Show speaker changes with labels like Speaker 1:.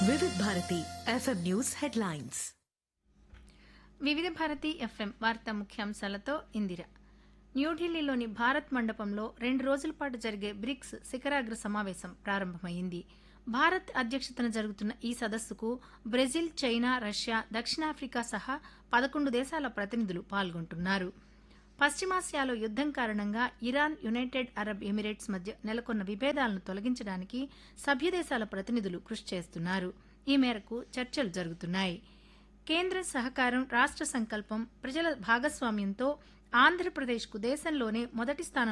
Speaker 1: వివిధ Bharati FM news headlines
Speaker 2: వివిధ Bharati FM వార్తా ముఖ్యాంశాలతో ఇందిర న్యూఢిల్లీలోని భారత్ మండపంలో రెండు రోజుల పాటు జరిగే బ్రిక్స్ శిఖరాగ్ర సమావేశం ప్రారంభమైంది భారత్ అధ్యక్షతన జరుగుతున్న ఈ సదస్సుకు బ్రెజిల్ చైనా రష్యా దక్షిణాఫ్రికా సహా పదకొండు దేశాల ప్రతినిధులు పాల్గొంటున్నారు పశ్చిమాసియాలో యుద్దం కారణంగా ఇరాన్ యునైటెడ్ అరబ్ ఎమిరేట్స్ మధ్య నెలకొన్న విభేదాలను తొలగించడానికి సభ్యదేశాల ప్రతినిధులు కృషి చేస్తున్నారు ఈ మేరకు చర్చలు జరుగుతున్నాయి కేంద్ర సహకారం రాష్ట్ర సంకల్పం ప్రజల భాగస్వామ్యంతో ఆంధ్రప్రదేశ్కు దేశంలోనే మొదటి స్థానం